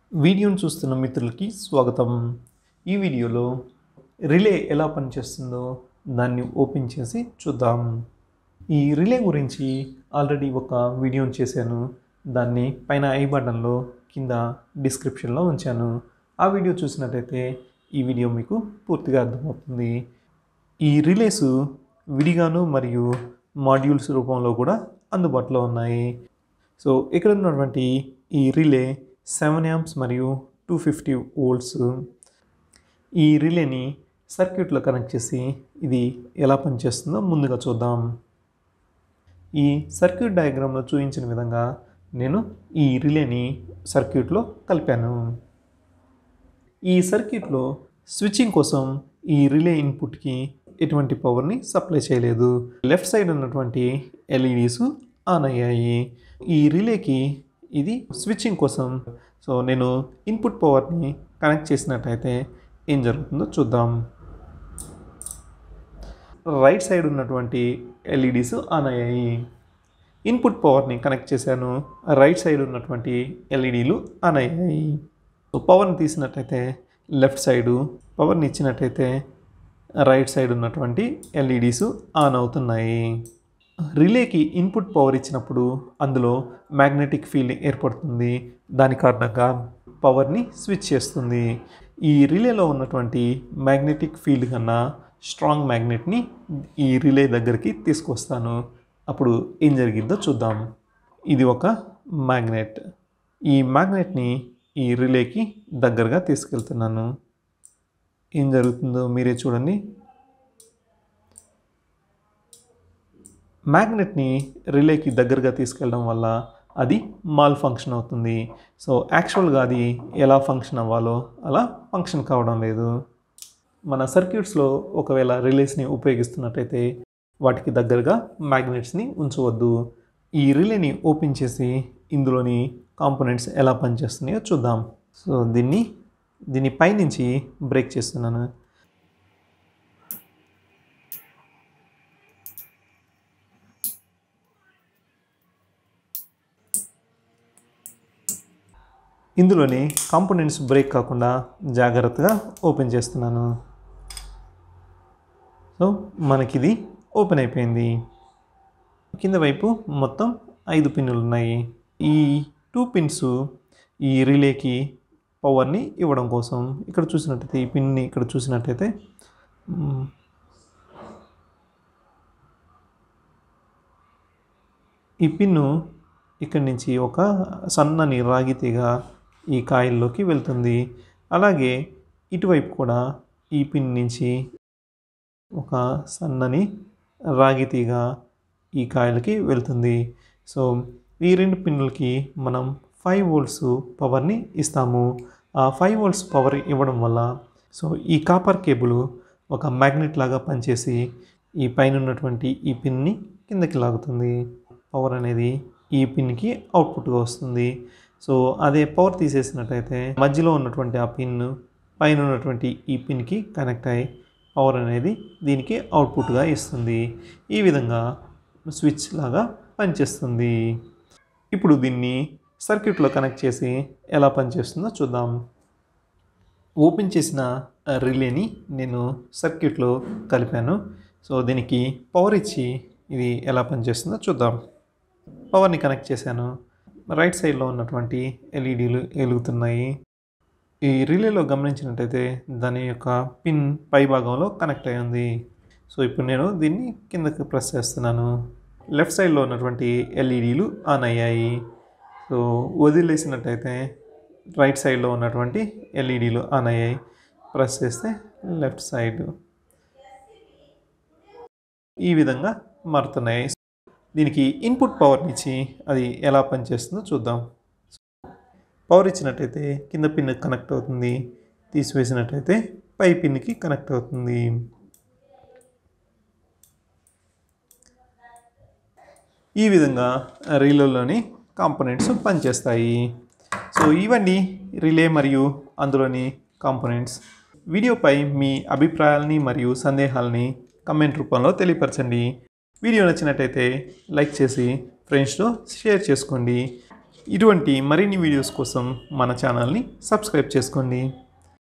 వీడియోను చూస్తున్న మిత్రులకి స్వాగతం ఈ వీడియోలో రిలే ఎలా పనిచేస్తుందో దాన్ని ఓపెన్ చేసి చూద్దాం ఈ రిలే గురించి ఆల్రెడీ ఒక వీడియోని చేశాను దాన్ని పైన ఐ బటన్లో కింద డిస్క్రిప్షన్లో ఉంచాను ఆ వీడియో చూసినట్టయితే ఈ వీడియో మీకు పూర్తిగా అర్థమవుతుంది ఈ రిలేస్ విడిగాను మరియు మాడ్యూల్స్ రూపంలో కూడా అందుబాటులో ఉన్నాయి సో ఇక్కడ ఉన్నటువంటి ఈ రిలే సెవెన్ యాంప్స్ మరియు టూ ఫిఫ్టీ వోల్ట్స్ ఈ రిలేని సర్క్యూట్లో కనెక్ట్ చేసి ఇది ఎలా పనిచేస్తుందో ముందుగా చూద్దాం ఈ సర్క్యూట్ డయాగ్రామ్లో చూపించిన విధంగా నేను ఈ రిలేని సర్క్యూట్లో కలిపాను ఈ సర్క్యూట్లో స్విచ్చింగ్ కోసం ఈ రిలే ఇన్పుట్కి ఎటువంటి పవర్ని సప్లై చేయలేదు లెఫ్ట్ సైడ్ ఉన్నటువంటి ఎల్ఈడీస్ ఆన్ అయ్యాయి ఈ రిలేకి ఇది స్విచ్చింగ్ కోసం సో నేను ఇన్పుట్ పవర్ని కనెక్ట్ చేసినట్టయితే ఏం జరుగుతుందో చూద్దాం రైట్ సైడ్ ఉన్నటువంటి ఎల్ఈడీస్ ఆన్ అయ్యాయి ఇన్పుట్ పవర్ని కనెక్ట్ చేశాను రైట్ సైడ్ ఉన్నటువంటి ఎల్ఈడీలు ఆన్ అయ్యాయి సో పవర్ని తీసినట్టయితే లెఫ్ట్ సైడు పవర్ని ఇచ్చినట్టయితే రైట్ సైడ్ ఉన్నటువంటి ఎల్ఈడీస్ ఆన్ అవుతున్నాయి రిలేకి ఇన్పుట్ పవర్ ఇచ్చినప్పుడు అందులో మ్యాగ్నెటిక్ ఫీల్డ్ ఏర్పడుతుంది దాని కారణంగా పవర్ని స్విచ్ చేస్తుంది ఈ రిలేలో ఉన్నటువంటి మ్యాగ్నెటిక్ ఫీల్డ్ కన్నా స్ట్రాంగ్ మ్యాగ్నెట్ని ఈ రిలే దగ్గరికి తీసుకొస్తాను అప్పుడు ఏం జరిగిందో చూద్దాం ఇది ఒక మ్యాగ్నెట్ ఈ మ్యాగ్నెట్ని ఈ రిలేకి దగ్గరగా తీసుకెళ్తున్నాను ఏం జరుగుతుందో మీరే చూడండి మ్యాగ్నెట్ని రిలేకి దగ్గరగా తీసుకెళ్ళడం వల్ల అది మాల్ ఫంక్షన్ అవుతుంది సో యాక్చువల్గా అది ఎలా ఫంక్షన్ అవ్వాలో అలా ఫంక్షన్ కావడం లేదు మన సర్క్యూట్స్లో ఒకవేళ రిలేస్ని ఉపయోగిస్తున్నట్టయితే వాటికి దగ్గరగా మ్యాగ్నెట్స్ని ఉంచవద్దు ఈ రిలేని ఓపెన్ చేసి ఇందులోని కాంపోనెంట్స్ ఎలా పనిచేస్తున్నాయో చూద్దాం సో దీన్ని దీన్ని పైనుంచి బ్రేక్ చేస్తున్నాను ఇందులోని కాంపోనెంట్స్ బ్రేక్ కాకుండా జాగ్రత్తగా ఓపెన్ చేస్తున్నాను సో మనకిది ఓపెన్ అయిపోయింది కింద వైపు మొత్తం ఐదు పిన్నులు ఉన్నాయి ఈ టూ పిన్స్ ఈ రిలేకి పవర్ని ఇవ్వడం కోసం ఇక్కడ చూసినట్టయితే ఈ పిన్ని ఇక్కడ చూసినట్టయితే మ్, ఈ పిన్ను ఇక్కడి నుంచి ఒక సన్నని రాగి తీగ ఈ కాయిల్లోకి వెళ్తుంది అలాగే ఇటువైపు కూడా ఈ పిన్ నుంచి ఒక సన్నని రాగి తీగ ఈ కాయిల్కి వెళ్తుంది సో ఈ రెండు పిన్నులకి మనం ఫైవ్ వోల్ట్స్ పవర్ని ఇస్తాము ఆ ఫైవ్ వోల్ట్స్ పవర్ ఇవ్వడం వల్ల సో ఈ కాపర్ కేబుల్ ఒక మ్యాగ్నెట్ లాగా పనిచేసి ఈ పైన ఉన్నటువంటి ఈ పిన్ని కిందకి లాగుతుంది పవర్ అనేది ఈ పిన్కి అవుట్పుట్గా వస్తుంది సో అదే పవర్ తీసేసినట్టయితే మధ్యలో ఉన్నటువంటి ఆ పిన్ పైన ఉన్నటువంటి ఈ పిన్కి కనెక్ట్ అయ్యి పవర్ అనేది దీనికి అవుట్పుట్గా ఇస్తుంది ఈ విధంగా స్విచ్ లాగా పనిచేస్తుంది ఇప్పుడు దీన్ని సర్క్యూట్లో కనెక్ట్ చేసి ఎలా పనిచేస్తుందో చూద్దాం ఓపెన్ చేసిన రిలేని నేను సర్క్యూట్లో కలిపాను సో దీనికి పవర్ ఇచ్చి ఇది ఎలా పనిచేస్తుందో చూద్దాం పవర్ని కనెక్ట్ చేశాను రైట్ సైడ్లో ఉన్నటువంటి ఎల్ఈడీలు వెలుగుతున్నాయి ఈ రిలేలో గమనించినట్టయితే దాని యొక్క పిన్ పై భాగంలో కనెక్ట్ అయి ఉంది సో ఇప్పుడు నేను దీన్ని కిందకి ప్రెస్ చేస్తున్నాను లెఫ్ట్ సైడ్లో ఉన్నటువంటి ఎల్ఈడీలు ఆన్ అయ్యాయి సో వదిలేసినట్టయితే రైట్ సైడ్లో ఉన్నటువంటి ఎల్ఈడీలు ఆన్ అయ్యాయి ప్రెస్ చేస్తే లెఫ్ట్ సైడ్ ఈ విధంగా మారుతున్నాయి దీనికి ఇన్పుట్ పవర్ని ఇచ్చి అది ఎలా పనిచేస్తుందో చూద్దాం పవర్ ఇచ్చినట్టయితే కింద పిన్ కనెక్ట్ అవుతుంది తీసివేసినట్టయితే పై పిన్కి కనెక్ట్ అవుతుంది ఈ విధంగా రిలేలోని కాంపోనెంట్స్ పనిచేస్తాయి సో ఇవన్నీ రిలే మరియు అందులోని కాంపోనెంట్స్ వీడియోపై మీ అభిప్రాయాలని మరియు సందేహాలని కమెంట్ రూపంలో తెలియపరచండి వీడియో నచ్చినట్టయితే లైక్ చేసి ఫ్రెండ్స్తో షేర్ చేసుకోండి ఇటువంటి మరిన్ని వీడియోస్ కోసం మన ఛానల్ని సబ్స్క్రైబ్ చేసుకోండి